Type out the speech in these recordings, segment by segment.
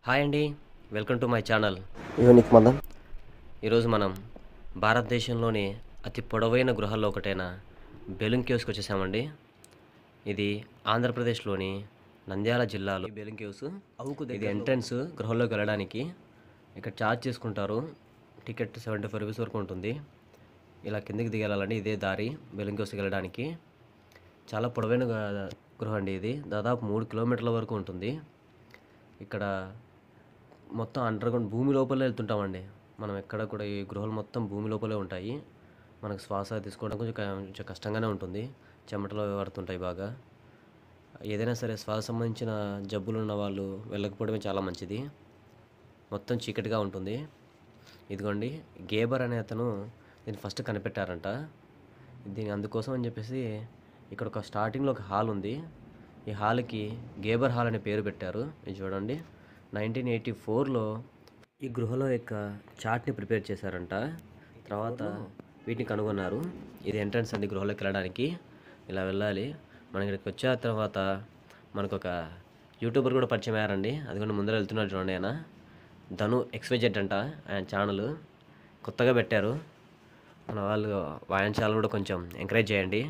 Hi అండి welcome to my channel unique Madan ఈరోజు మనం భారతదేశంలోని అతి పొడవైన గృహాల్లో ఒకటైన బెలూన్ కేవ్స్కి వచ్చేసామండి ఇది ఆంధ్రప్రదేశ్లోని నంద్యాల జిల్లాలో ఈ బెలూన్ కేవ్స్ ఇది ఎంట్రన్స్ గృహంలోకి వెళ్ళడానికి ఇక్కడ ఛార్జ్ చేసుకుంటారు టికెట్ సెవెంటీ ఫైవ్ రూపీస్ వరకు ఉంటుంది ఇలా కిందకి దిగెళ్ళాలండి ఇదే దారి బెలూన్ కేవ్స్కి వెళ్ళడానికి చాలా పొడవైన గ- గృహం అండి ఇది దాదాపు మూడు కిలోమీటర్ల వరకు ఉంటుంది ఇక్కడ మొత్తం అండర్ గ్రౌండ్ భూమి లోపలే వెళ్తుంటామండి మనం ఎక్కడ కూడా ఈ గృహాలు మొత్తం భూమి లోపలే ఉంటాయి మనకు శ్వాస తీసుకోవడం కొంచెం క- కొంచెం కష్టంగానే ఉంటుంది చెమటలో పడుతుంటాయి బాగా ఏదైనా సరే శ్వాస సంబంధించిన జబ్బులు ఉన్న వాళ్ళు వెళ్ళకపోవడమే చాలా మంచిది మొత్తం చీకటిగా ఉంటుంది ఇదిగోండి గేబర్ అనే అతను దీన్ని ఫస్ట్ కనిపెట్టారంట దీని అందుకోసం అని చెప్పేసి ఇక్కడ ఒక స్టార్టింగ్లో ఒక హాల్ ఉంది ఈ హాల్కి గేబర్ హాల్ అనే పేరు పెట్టారు ఇది చూడండి నైన్టీన్ ఎయిటీ ఫోర్లో ఈ గృహలో యొక్క చార్ట్ని ప్రిపేర్ చేశారంట తర్వాత వీటిని కనుగొన్నారు ఇది ఎంట్రన్స్ అండి గృహలోకి వెళ్ళడానికి ఇలా వెళ్ళాలి మన ఇక్కడికి వచ్చే తర్వాత మనకు ఒక యూట్యూబర్ కూడా పరిచయం అయ్యారండి అది కూడా ముందర వెళ్తున్నాడు చూడండి ఆయన ధను ఎక్స్వైజెడ్ అంట ఆయన ఛానల్ కొత్తగా పెట్టారు మన వాళ్ళు ఆయన ఛానల్ కూడా కొంచెం ఎంకరేజ్ చేయండి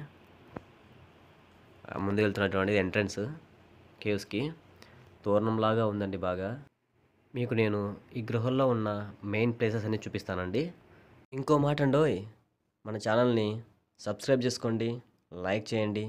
ఆ ముందు వెళ్తున్నటువంటి ఎంట్రన్స్ కేవ్స్కి తోరణంలాగా ఉందండి బాగా మీకు నేను ఈ గృహంలో ఉన్న మెయిన్ ప్లేసెస్ అన్ని చూపిస్తానండి ఇంకో మాట అండోయ్ మన ఛానల్ని సబ్స్క్రైబ్ చేసుకోండి లైక్ చేయండి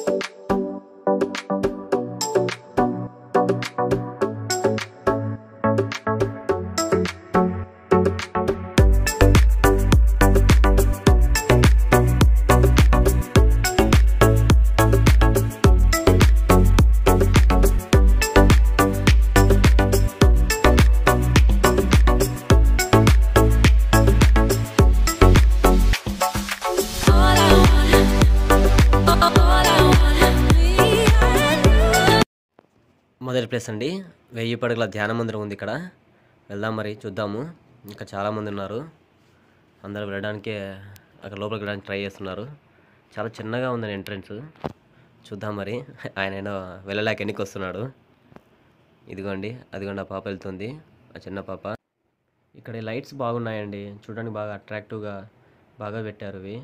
All I want, all I want, me and you. మొదటి ప్లేస్ అండి వెయ్యి పడగల ధ్యాన మందిరం ఉంది ఇక్కడ వెళ్దాం మరి చూద్దాము ఇంకా చాలామంది ఉన్నారు అందరూ వెళ్ళడానికే అక్కడ లోపలికి వెళ్ళడానికి ట్రై చేస్తున్నారు చాలా చిన్నగా ఉందండి ఎంట్రన్స్ చూద్దాం మరి ఆయన ఏదో వెళ్ళలేక ఎన్నికి వస్తున్నాడు ఇదిగోండి అదిగోండి ఆ పాప వెళ్తుంది ఆ చిన్న పాప ఇక్కడ ఈ లైట్స్ బాగున్నాయండి చూడడానికి బాగా అట్రాక్టివ్గా బాగా పెట్టారు ఇవి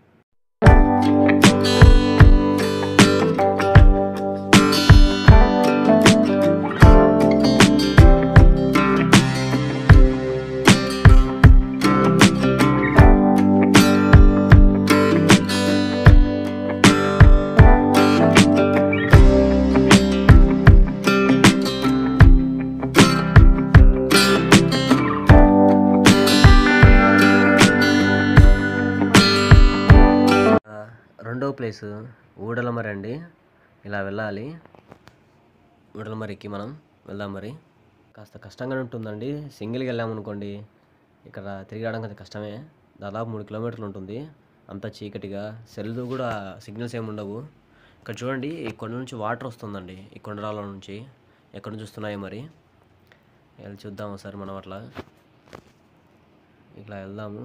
ఆ, రెండో ప్లేస్ ఊడలమరి అండి ఇలా వెళ్ళాలి ఊడలమరికి మనం వెళ్దాం మరి కాస్త కష్టంగానే ఉంటుందండి సింగిల్గా వెళ్ళామనుకోండి ఇక్కడ తిరిగి రావడం కొంచెం కష్టమే దాదాపు మూడు కిలోమీటర్లు ఉంటుంది అంతా చీకటిగా సెల్ కూడా సిగ్నల్స్ ఏమి ఉండవు ఇక్కడ చూడండి ఈ కొండ నుంచి వాటర్ వస్తుందండి ఈ కొండరాల నుంచి ఎక్కడి నుంచి వస్తున్నాయో మరి వెళ్ళి చూద్దాం ఒకసారి మనం అట్లా ఇట్లా వెళ్దాము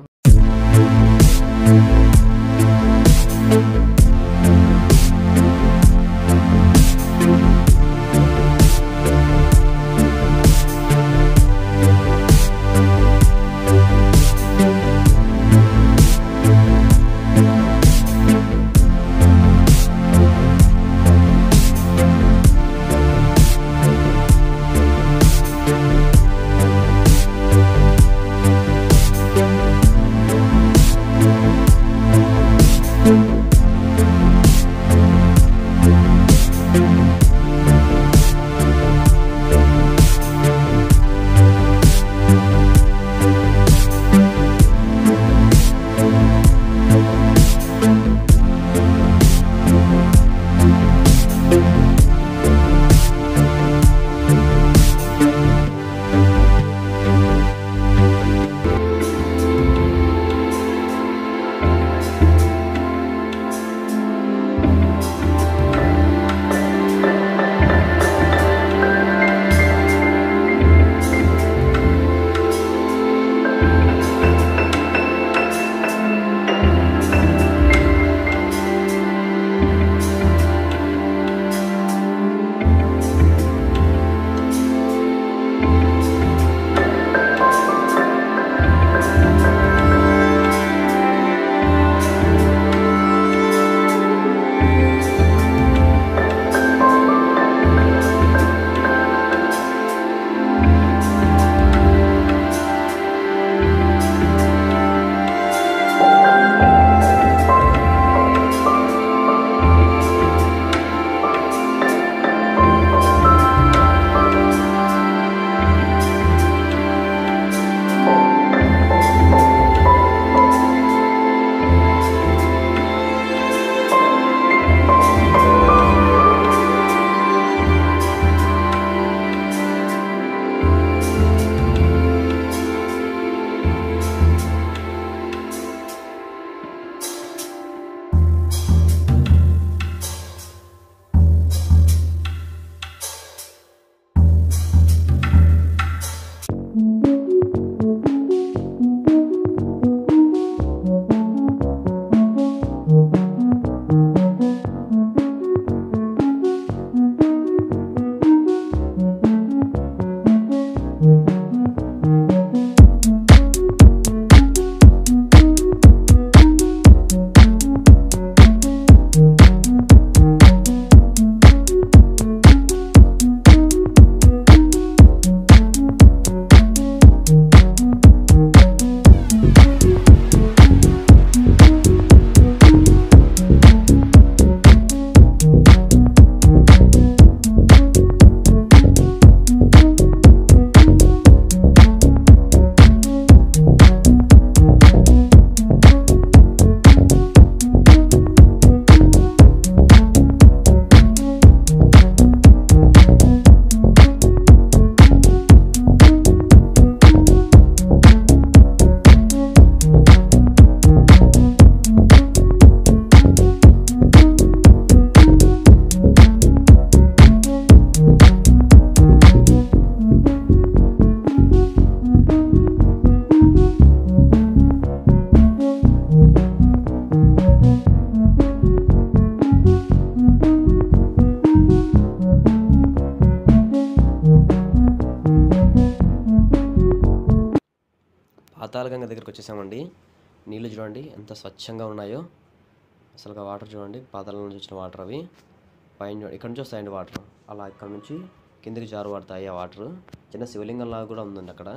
పాతాళగంగ దగ్గరికి వచ్చేసామండి నీళ్ళు చూడండి ఎంత స్వచ్ఛంగా ఉన్నాయో అసలు ఆ వాటర్ చూడండి పాతాళం నుంచి వచ్చిన వాటర్ అవి పైన చూడండి ఇక్కడ నుంచి వస్తాయండి వాటర్ అలా ఇక్కడ నుంచి కిందకి జారు పడతాయి ఆ వాటర్ చిన్న శివలింగం లాగా కూడా ఉందండి అక్కడ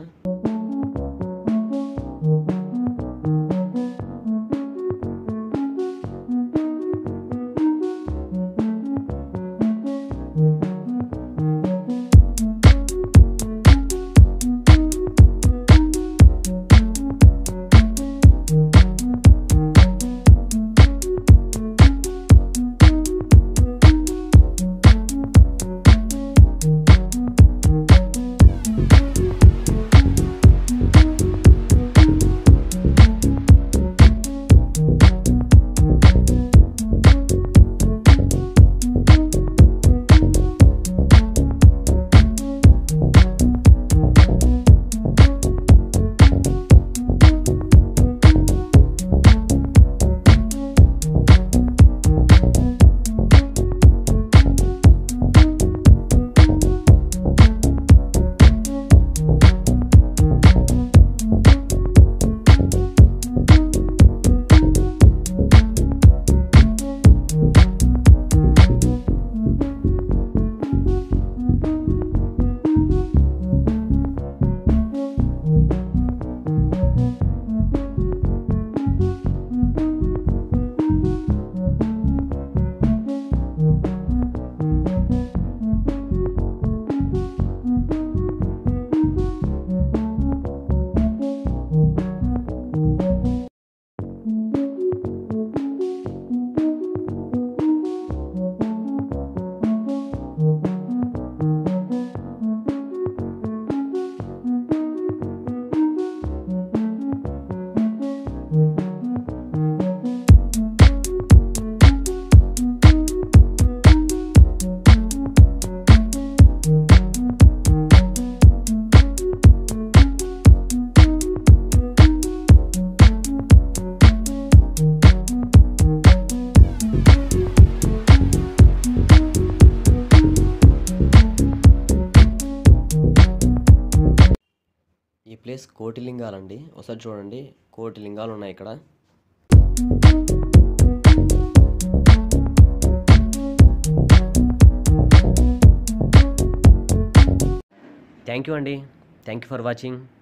ఈ ప్లేస్ కోటి లింగాలండి ఒకసారి చూడండి కోటి లింగాలు ఉన్నాయి ఇక్కడ థ్యాంక్ యూ అండి థ్యాంక్ యూ ఫర్ వాచింగ్